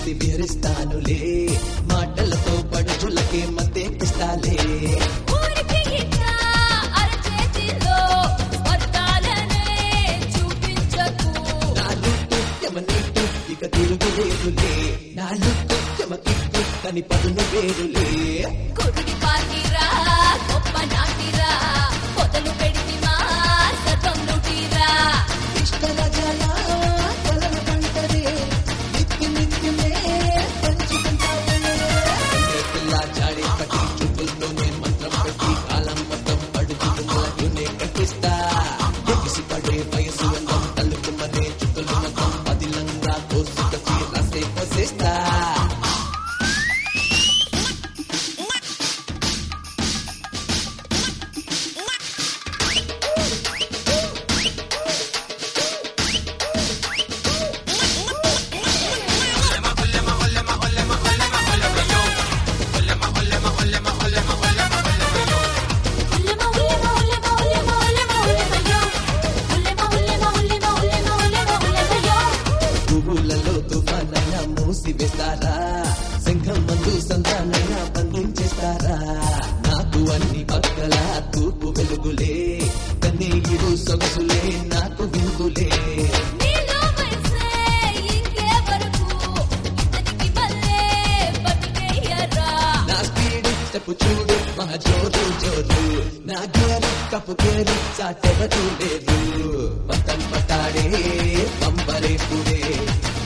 చూసి విహరిస్తానులే మాటలతో పడుచులకే మత్తెక్కిస్తాలే ఊరికి ఇట్ట అరచేతిలో స్వర్గాలనే చూపించకు నాలు యమనీటు ఇక తిరుగులేదులే నాలు యమకిట్టు కని పదును వేరులే కురుడి పార్టీరా గొప్ప నాటిరా పొదలు పెడితిమా సర్వం నుటిరా ఇష్టల జల కలల పంటదే నిత్య నిత్యమే పంచుకుంటావే పిల్ల చాడి పట్టి చూపులతోనే మంత్రం పెట్టి కాలం మొత్తం పడుతుంటే కట్టిస్తా ఎగిసి పడే వయసు అందం తల్లుకున్నదే చుక్కలు మొత్తం పదిలంగా కోసుకొచ్చి రాసే పోసేస్తా ఉల్లెమ ఉల్లెమ ఉల్లెమ ఉల్లెమ ఉల్లెమ ఉల్లెమయ్యో ఉల్లెమ ఉల్లెమ ఉల్లెమ ఉల్లెమ ఉల్లెమ ఉల్లెమయ్యో పువ్వులలో తుఫానైనా మూసివేస్తారా సింహం మందు సంతానైనా బంధించేస్తారా నాకు అన్ని పక్కల తూపు వెలుగులే కన్నీరు సొగసులే నాకు విందులే నీలో వయసే ఇంకే వరకు ఇతనికి మళ్ళే బతికేయరా నా స్పీడ్ స్టెప్ చూడు మహా జోరు జోరు నా గేరు కప్పు కేరు చాటెవరు లేరు పతం పటాడే పంపరే పుడే